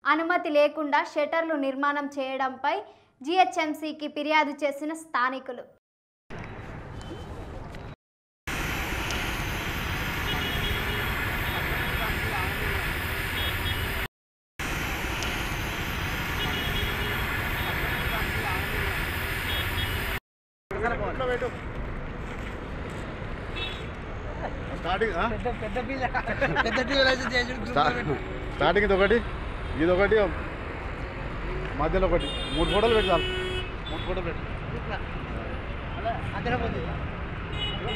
అనుమతి లేకుండా షట్టర్లు నిర్మాణం చేయడంపై జీహెచ్ఎంసీకి ఫిర్యాదు చేసిన స్థానికులు స్టార్టింగ్ ఆ? పెద్ద పిల్ల పెద్ద టీవీలో అయితే చేసుడు స్టా- స్టార్టింగ్ ఇది ఒకటి ఇది ఒకటి మధ్యలో ఒకటి మూడు ఫోటోలు పెట్టి చాలు మూడు ఫోటోలు పెట్టి అలా అద్దెలో పోతుంది